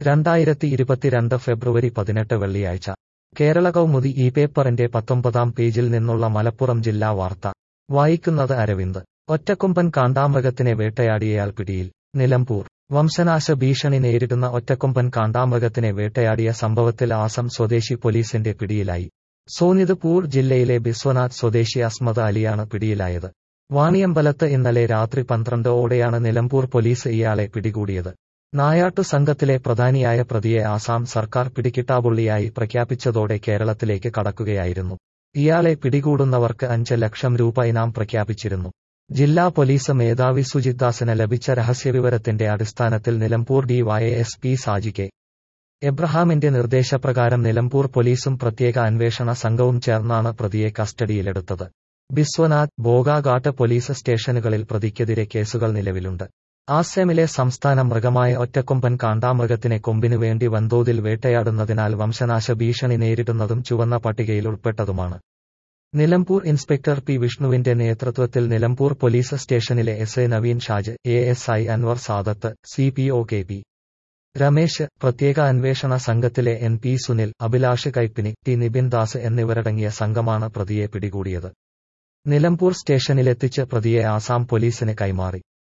രണ്ടായിരത്തി ഇരുപത്തിരണ്ട് ഫെബ്രുവരി പതിനെട്ട് വെള്ളിയാഴ്ച കേരള കൗമുദി ഈ പേപ്പറിന്റെ പത്തൊമ്പതാം പേജിൽ നിന്നുള്ള മലപ്പുറം ജില്ലാ വാർത്ത വായിക്കുന്നത് അരവിന്ദ് ഒറ്റക്കൊമ്പൻ കാണ്ടാമൃഗത്തിനെ വേട്ടയാടിയയാൾ പിടിയിൽ നിലമ്പൂർ വംശനാശ ഭീഷണി നേരിടുന്ന ഒറ്റക്കൊമ്പൻ കാണ്ടാമൃഗത്തിനെ വേട്ടയാടിയ സംഭവത്തിൽ ആസം സ്വദേശി പോലീസിന്റെ പിടിയിലായി സോനിത്പൂർ ജില്ലയിലെ ബിസ്വനാഥ് സ്വദേശി അസ്മദ് അലിയാണ് പിടിയിലായത് വാണിയമ്പലത്ത് ഇന്നലെ രാത്രി പന്ത്രണ്ട് ഓടെയാണ് നിലമ്പൂർ പോലീസ് ഇയാളെ പിടികൂടിയത് നായാട്ടു സംഘത്തിലെ പ്രധാനിയായ പ്രതിയെ ആസാം സർക്കാർ പിടികിട്ടാപുള്ളിയായി പ്രഖ്യാപിച്ചതോടെ കേരളത്തിലേക്ക് കടക്കുകയായിരുന്നു ഇയാളെ പിടികൂടുന്നവർക്ക് അഞ്ച് ലക്ഷം രൂപ ഇനാം പ്രഖ്യാപിച്ചിരുന്നു ജില്ലാ പോലീസ് മേധാവി സുജിത് ദാസിന് ലഭിച്ച രഹസ്യവിവരത്തിന്റെ അടിസ്ഥാനത്തിൽ Nilambur DYS P Saji K എബ്രഹാമിന്റെ നിർദ്ദേശപ്രകാരം നിലമ്പൂർ പോലീസും പ്രത്യേക അന്വേഷണ സംഘവും ചേർന്നാണ് പ്രതിയെ കസ്റ്റഡിയിലെടുത്തത് ബിസ്വനാഥ് ബോഗാഘാട്ട് പോലീസ് സ്റ്റേഷനുകളിൽ പ്രതിക്കെതിരെ കേസുകൾ നിലവിലുണ്ട് ആസാമിലെ സംസ്ഥാന മൃഗമായ ഒറ്റക്കൊമ്പൻ കാണ്ടാമൃഗത്തിനെ കൊമ്പിനു വേണ്ടി വൻതോതിൽ വേട്ടയാടുന്നതിനാൽ വംശനാശ ഭീഷണി നേരിടുന്നതും ചുവന്ന പട്ടികയിൽ ഉൾപ്പെട്ടതുമാണ് നിലമ്പൂർ ഇൻസ്പെക്ടർ പി വിഷ്ണുവിന്റെ നേതൃത്വത്തിൽ നിലമ്പൂർ പോലീസ് സ്റ്റേഷനിലെ S A Naveen Shaj A S I Anwar Sadath C P O K P Ramesh പ്രത്യേക അന്വേഷണ സംഘത്തിലെ N P Sunil Abhilash Kaipini T Nibin Das എന്നിവരടങ്ങിയ സംഘമാണ് പ്രതിയെ പിടികൂടിയത് നിലമ്പൂർ സ്റ്റേഷനിലെത്തിച്ച് പ്രതിയെ ആസാം പോലീസിന് കൈമാറി